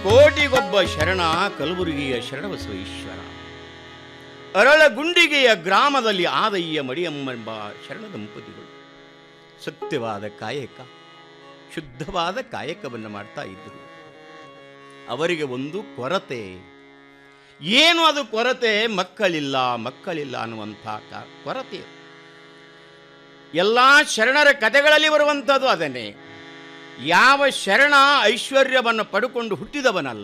ಕೋಟಿಗೊಬ್ಬ ಶರಣ ಕಲಬುರಗಿಯ ಶರಣಬಸವೇಶ್ವರ ಅರಳಗುಂಡಿಗೆಯ ಗ್ರಾಮದಲ್ಲಿ ಆದಯ್ಯ ಮಡಿಯಮ್ಮೆಂಬ ಶರಣ ದಂಪತಿಗಳು ಸತ್ಯವಾದ ಕಾಯಕ ಶುದ್ಧವಾದ ಕಾಯಕವನ್ನು ಮಾಡ್ತಾ ಇದ್ದರು ಅವರಿಗೆ ಒಂದು ಕೊರತೆ ಏನು ಅದು ಕೊರತೆ ಮಕ್ಕಳಿಲ್ಲ ಮಕ್ಕಳಿಲ್ಲ ಅನ್ನುವಂಥ ಕ- ಕೊರತೆ ಎಲ್ಲ ಶರಣರ ಕಥೆಗಳಲ್ಲಿ ಬರುವಂಥದ್ದು ಅದನ್ನೇ ಯಾವ ಶರಣ ಐಶ್ವರ್ಯವನ್ನು ಪಡ್ಕೊಂಡು ಹುಟ್ಟಿದವನಲ್ಲ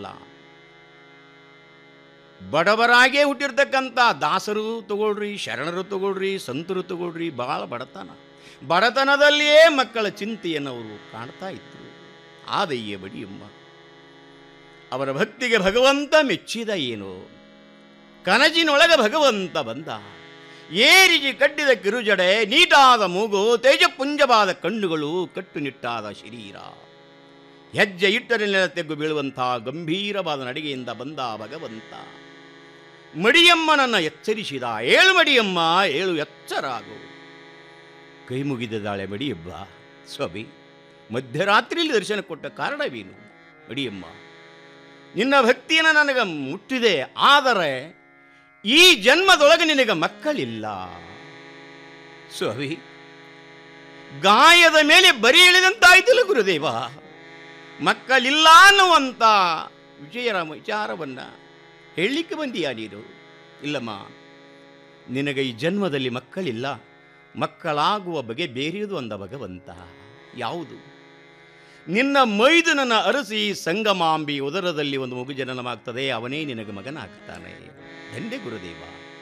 ಬಡವರಾಗೇ ಹುಟ್ಟಿರ್ತಕ್ಕಂಥ ದಾಸರು ತಗೊಳ್ರಿ ಶರಣರು ತಗೊಳ್ರಿ ಸಂತರು ತಗೊಳ್ರಿ ಬಹಳ ಬಡತನ ಬಡತನದಲ್ಲಿಯೇ ಮಕ್ಕಳ ಚಿಂತೆಯನ್ನು ಅವರು ಕಾಣ್ತಾ ಇದ್ರು ಆದಯ್ಯ ಬಡಿಯಮ್ಮ ಅವರ ಭಕ್ತಿಗೆ ಭಗವಂತ ಮೆಚ್ಚಿದ ಏನು ಕನಜಿನೊಳಗ ಭಗವಂತ ಬಂದ ಏರಿಜಿ ಕಟ್ಟಿದ ಕಿರುಜಡೆ ನೀಟಾದ ಮೂಗು ತೇಜಪುಂಜವಾದ ಕಣ್ಣುಗಳು ಕಟ್ಟುನಿಟ್ಟಾದ ಶರೀರ ಹೆಜ್ಜೆ ಇಟ್ಟರೆ ನೆಲ ತೆಗ್ಗು ಬೀಳುವಂಥ ಗಂಭೀರವಾದ ನಡಿಗೆಯಿಂದ ಬಂದ ಭಗವಂತ ಮಡಿಯಮ್ಮನನ್ನ ಎಚ್ಚರಿಸಿದ ಏಳು ಮಡಿಯಮ್ಮ ಏಳು ಎಚ್ಚರಾಗು ಕೈ ಮುಗಿದಿದ್ದಾಳೆ ಮಡಿಯಬ್ಬ ಸ್ವಾಮಿ ಮಧ್ಯರಾತ್ರಿಯಲ್ಲಿ ದರ್ಶನ ಕೊಟ್ಟ ಕಾರಣವೇನು ಮಡಿಯಮ್ಮ ನಿನ್ನ ಭಕ್ತಿಯನ್ನು ನನಗೆ ಮುಟ್ಟಿದೆ ಆದರೆ ಈ ಜನ್ಮದೊಳಗೆ ನಿನಗೆ ಮಕ್ಕಳಿಲ್ಲ ಸ್ವಾಮಿ ಗಾಯದ ಮೇಲೆ ಬರಿ ಎಳೆದಂತಾಯ್ತಲ್ಲ ಗುರುದೇವ ಮಕ್ಕಳಿಲ್ಲ ಅನ್ನುವಂಥ ವಿಜಯರ ವಿಚಾರವನ್ನು ಹೇಳಲಿಕ್ಕೆ ಬಂದೀಯಾ ನೀನು ಇಲ್ಲಮ್ಮ ನಿನಗೆ ಈ ಜನ್ಮದಲ್ಲಿ ಮಕ್ಕಳಿಲ್ಲ ಮಕ್ಕಳಾಗುವ ಬಗೆ ಬೇರೆಯದು ಅಂದ ಭಗವಂತ ಯಾವುದು ನಿನ್ನ ಮೈದುನನ ಅರಸಿ ಸಂಗಮಾಂಬಿ ಉದರದಲ್ಲಿ ಒಂದು ಮಗು ಜನನವಾಗ್ತದೆ ಅವನೇ ನಿನಗೆ ಮಗನಾಗ್ತಾನೆ ದಂಡೆ ಗುರುದೇವ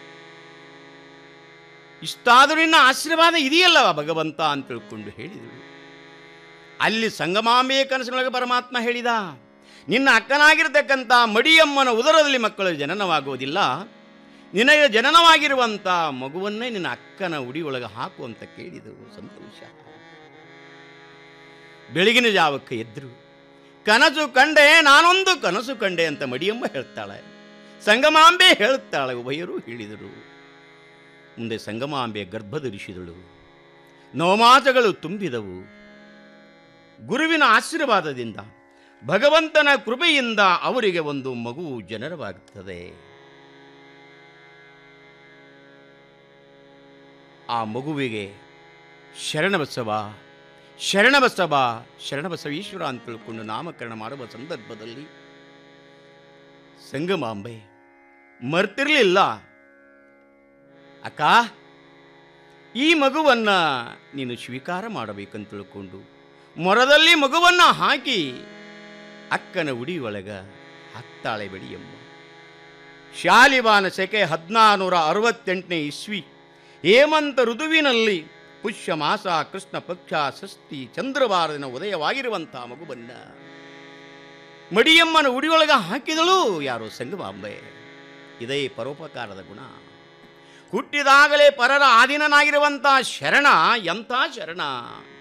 ಇಷ್ಟಾದರೂ ನಿನ್ನ ಆಶೀರ್ವಾದ ಇದೆಯಲ್ಲವ ಭಗವಂತ ಅಂತ ತಿಳ್ಕೊಂಡು ಹೇಳಿದರು ಅಲ್ಲಿ ಸಂಗಮಾಂಬೆಯ ಕನಸಿನೊಳಗೆ ಪರಮಾತ್ಮ ಹೇಳಿದ ನಿನ್ನ ಅಕ್ಕನಾಗಿರ್ತಕ್ಕಂಥ ಮಡಿಯಮ್ಮನ ಉದರದಲ್ಲಿ ಮಕ್ಕಳು ಜನನವಾಗುವುದಿಲ್ಲ ನಿನಗೆ ಜನನವಾಗಿರುವಂಥ ಮಗುವನ್ನೇ ನಿನ್ನ ಅಕ್ಕನ ಉಡಿಯೊಳಗೆ ಹಾಕು ಅಂತ ಕೇಳಿದರು ಸಂತೋಷ ಬೆಳಗಿನ ಜಾವಕ್ಕೆ ಎದ್ರು ಕನಸು ಕಂಡೆ ನಾನೊಂದು ಕನಸು ಕಂಡೆ ಅಂತ ಮಡಿಯಮ್ಮ ಹೇಳ್ತಾಳೆ ಸಂಗಮಾಂಬೆ ಹೇಳ್ತಾಳೆ ಉಭಯರು ಹೇಳಿದರು ಮುಂದೆ ಸಂಗಮಾಂಬೆ ಗರ್ಭಧರಿಸಿದಳು ನವಮಾಸಗಳು ತುಂಬಿದವು ಗುರುವಿನ ಆಶೀರ್ವಾದದಿಂದ ಭಗವಂತನ ಕೃಪೆಯಿಂದ ಅವರಿಗೆ ಒಂದು ಮಗು ಜನರವಾಗುತ್ತದೆ ಆ ಮಗುವಿಗೆ ಶರಣಬಸವ ಶರಣಬಸವ ಶರಣಬಸವೇಶ್ವರ ಅಂತ ತಿಳ್ಕೊಂಡು ನಾಮಕರಣ ಮಾಡುವ ಸಂದರ್ಭದಲ್ಲಿ ಸಂಗಮಾಂಬೆ ಮರ್ತಿರ್ಲಿಲ್ಲ ಅಕ್ಕ ಈ ಮಗುವನ್ನ ನೀನು ಸ್ವೀಕಾರ ಮಾಡಬೇಕಂತ ತಿಳ್ಕೊಂಡು ಮೊರದಲ್ಲಿ ಮಗುವನ್ನ ಹಾಕಿ ಅಕ್ಕನ ಉಡಿಯೊಳಗ ಹಾಕ್ತಾಳೆ ಬೆಡಿಯಮ್ಮ ಶಾಲಿವಾನ ಸೆಕೆ ಹದಿನಾರುನೂರ ಅರವತ್ತೆಂಟನೇ ಇಸ್ವಿ ಹೇಮಂತ ಋತುವಿನಲ್ಲಿ ಪುಷ್ಯ ಮಾಸ ಕೃಷ್ಣ ಪಕ್ಷ ಷಷ್ಠಿ ಚಂದ್ರವಾರದಿನ ಉದಯವಾಗಿರುವಂಥ ಮಗುವನ್ನ ಮಡಿಯಮ್ಮನ ಉಡಿಯೊಳಗ ಹಾಕಿದಳು ಯಾರು ಸಂಗಮಾಂಬೆ ಇದೇ ಪರೋಪಕಾರದ ಗುಣ ಹುಟ್ಟಿದಾಗಲೇ ಪರರ ಆಧೀನನಾಗಿರುವಂಥ ಶರಣ ಎಂಥ ಶರಣ